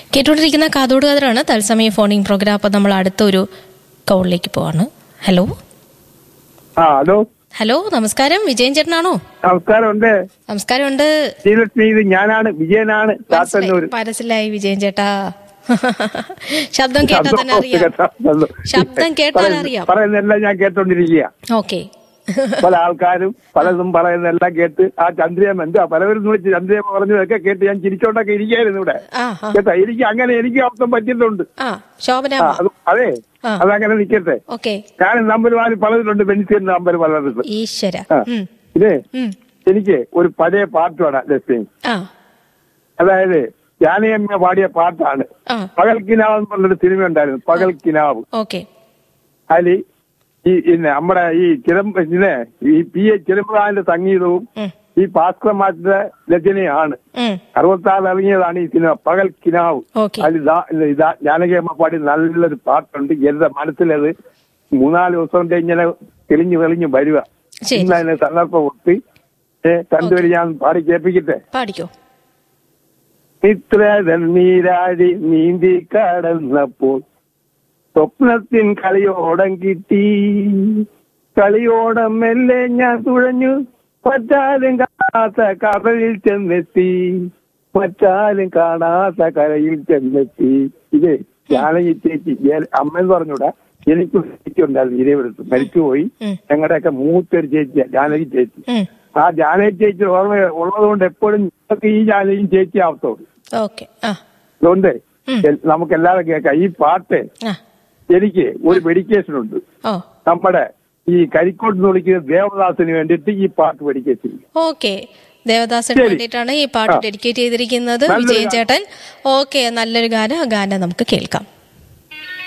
കേട്ടുകൊണ്ടിരിക്കുന്ന കാതോട് കതിരാണ് തത്സമയ ഫോണിംഗ് പ്രോഗ്രാം അപ്പം നമ്മൾ അടുത്തൊരു കോളിലേക്ക് പോവാണ് ഹലോ ആ ഹലോ ഹലോ നമസ്കാരം വിജയൻ ചേട്ടനാണോ നമസ്കാരമുണ്ട് നമസ്കാരമുണ്ട് ശ്രീലക്ഷ്മി ഇത് ഞാനാണ് വിജയനാണ് ചാത്തന്നൂർ മനസ്സിലായി വിജയൻ ചേട്ടാ ശബ്ദം കേട്ടാൽ തന്നെ അറിയാം ശബ്ദം കേട്ടാൽ അറിയാം പറയുന്നെല്ലാം ഞാൻ കേട്ടോണ്ടിരിക്കുക ഓക്കെ പല ആൾക്കാരും പലതും പറയുന്നെല്ലാം കേട്ട് ആ ചന്ദ്രയമ്മ എന്താ പലവരും വിളിച്ച് ചന്ദ്രയമ്മ പറഞ്ഞതൊക്കെ കേട്ട് ഞാൻ ചിരിച്ചോണ്ടൊക്കെ ഇരിക്കായിരുന്നു ഇവിടെ ആ ആ കേട്ടോ എനിക്ക് അങ്ങനെ എനിക്ക് അർത്ഥം പറ്റിയിട്ടുണ്ട് ആ ആ ശോഭനാമ്മ അത് അതെ ആ. അതങ്ങനെ നിക്കട്ടെ ഓക്കെ ഞാൻ നമ്പർ വാരി പലതിലുണ്ട് ബെൻസിന്റെ നമ്പർ പലതിട്ടുണ്ട് ഈശ്വര ആ. ഉം, ഇതേ ഉം. എനിക്ക് ഒരു പഴയ പാട്ട് വേണം ലക്ഷ്മി ആ അതായത് ജാനയമ്മ പാടിയ പാട്ടാണ് ആ പകൽ കിനാവ് എന്ന് പറഞ്ഞൊരു സിനിമ ഉണ്ടായിരുന്നു പകൽ കിനാവ് ഓക്കെ അതിൽ ഈ പിന്നെ നമ്മുടെ ഈ ചിലമ്പ ഇതിനെ ഈ പി എ ചിലമ്പുകാരന്റെ സംഗീതവും ഉം, ഈ ഭാസ്കർ മാറ്റിന്റെ രചനയാണ് ഉം. അറുപത്താറിൽ ഇറങ്ങിയതാണ് ഈ സിനിമ പകൽ കിനാവ് ഓക്കെ അതിൽ ഇതാ ഇതാ ജാനകിയമ്മ പാടി നല്ലൊരു പാട്ടുണ്ട് എന്റെ മനസ്സിലത് മൂന്നാല് ദിവസം കൊണ്ട് ഇങ്ങനെ തെളിഞ്ഞു തെളിഞ്ഞു വരിക ശരി ഇന്ന് അതിന് സന്ദർഭം ഒത്തി രണ്ടുപേരും ഞാൻ പാടി കേൾപ്പിക്കട്ടെ പാടിക്കോ ഇത്ര നീരാടി നീന്തി കടന്നപ്പോൾ സ്വപ്നത്തിൻ കളിയോടം കിട്ടി കളിയോടം മെല്ലെ ഞാൻ തുഴഞ്ഞു മറ്റാരും കാണാത്ത കടലിൽ ചെന്നെത്തി മറ്റാരും കാണാത്ത കരയിൽ ചെന്നെത്തി ഇതേ ജാനകി ചേച്ചി ജയ- അമ്മയെന്ന് പറഞ്ഞൂടാ എനിക്ക് ചേച്ചി ഉണ്ടായിരുന്നു ഇരവിടുത്ത് മരിച്ചുപോയി ഉം. ഞങ്ങളുടെയൊക്കെ മൂത്തൊരു ചേച്ചിയാ ജാനകി ചേച്ചി ഉം, ആ ജാനകി ചേച്ചി ഓർമ്മ ഉള്ളതുകൊണ്ട് എപ്പോഴും ഞങ്ങൾക്ക് ഈ ജാനകിയും ചേച്ചി ആവത്തുള്ളൂ ഓക്കെ ആ അതുകൊണ്ട് ഉം. എൽ- നമുക്ക് എല്ലാവരും കേൾക്കാം ഈ പാട്ട് ആ എനിക്ക് ഒരു മെഡിക്കേഷൻ ഉണ്ട് ഓ നമ്മുടെ ഈ കരിക്കോട്ട് എന്ന് വിളിക്കുന്ന ദേവദാസിന് വേണ്ടിയിട്ട് ഈ പാട്ട് മെഡിക്കേഷൻ ഓക്കെ ദേവദാസിന് ശരി. വേണ്ടിയിട്ടാണ് ഈ പാട്ട് ആ. ഡെഡിക്കേറ്റ് ചെയ്തിരിക്കുന്നത് നല്ലൊരു വിജയൻ ഗാനം. ചേട്ടൻ ഓക്കെ നല്ലൊരു ഗാനം ആ ഗാനം നമുക്ക് കേൾക്കാം